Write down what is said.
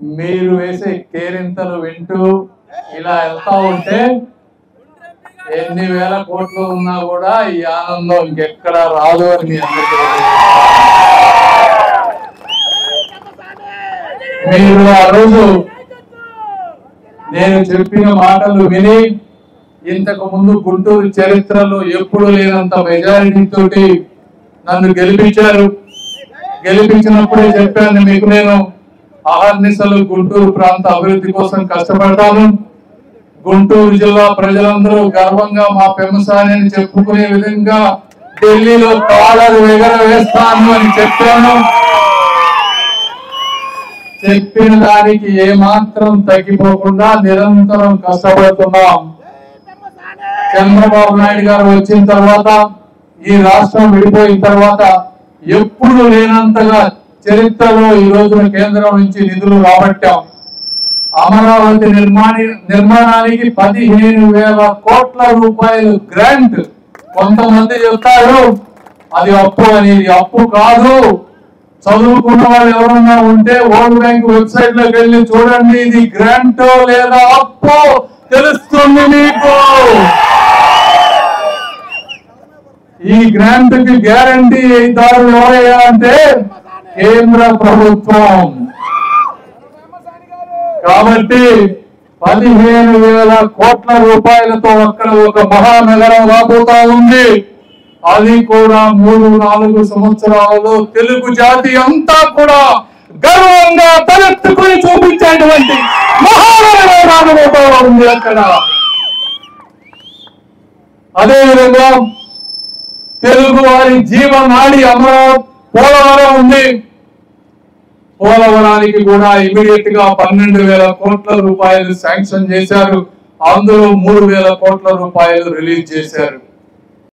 మీరు వేసే కేరింతలు వింటూ ఇలా వెళ్తా ఉంటే ఎన్ని వేల కోట్లు ఉన్నా కూడా ఈ ఆనందం ఇంకెక్కడ రాదు అని మీ అందరికీ తెలుసు. మీరు ఆ రోజు నేను చెప్పిన మాటలు విని ఇంతకు ముందు గుంటూరు చరిత్రలో ఎప్పుడు లేనంత మెజారిటీ తోటి నన్ను గెలిపించారు గెలిపించినప్పుడే చెప్పాను మీకు నేను అహర్నిశలు గుంటూరు ప్రాంత అభివృద్ధి కోసం కష్టపడతాను గుంటూరు జిల్లా ప్రజలందరూ గర్వంగా మా పెమ్మసాని అని చెప్పుకునే విధంగా ఢిల్లీలో కాలరు ఎగర వేస్తాను అని చెప్పాను చెప్పిన దానికి ఏమాత్రం తగ్గిపోకుండా నిరంతరం కష్టపడుతున్నాం చంద్రబాబు నాయుడు గారు వచ్చిన తర్వాత ఈ రాష్ట్రం విడిపోయిన తర్వాత ఎప్పుడు లేనంతగా చరిత్రలో ఈ రోజున కేంద్రం నుంచి నిధులు రాబట్టాం అమరావతి నిర్మాణి నిర్మాణానికి పదిహేను వేల కోట్ల రూపాయలు గ్రాంట్ కొంతమంది చెప్తారు అది అప్పు అని ఇది అప్పు కాదు చదువుకున్న వాళ్ళు ఎవరన్నా ఉంటే వరల్డ్ బ్యాంక్ వెబ్సైట్ లోకి వెళ్ళి చూడండి ఇది గ్రాంట్ లేదా అప్పు తెలుస్తుంది మీకు ఈ గ్రాంట్ కి గ్యారంటీ దారులు ఎవరయ్యా అంటే కేంద్ర ప్రభుత్వం కాబట్టి పదిహేను వేల కోట్ల రూపాయలతో అక్కడ ఒక మహానగరం రాబోతా ఉంది అది కూడా మూడు నాలుగు సంవత్సరాలలో తెలుగు జాతి అంతా కూడా గర్వంగా తలెత్తుకుని చూపించేటువంటి మహానగరం రాబోతా ఉంది అక్కడ అదే విధంగా తెలుగు వారి జీవనాడి అమరావతి పోలవరం ఉంది పోలవరానికి కూడా ఇమీడియట్ గా పన్నెండు వేల కోట్ల రూపాయలు శాంక్షన్ చేశారు అందులో మూడు వేల కోట్ల రూపాయలు రిలీజ్ చేశారు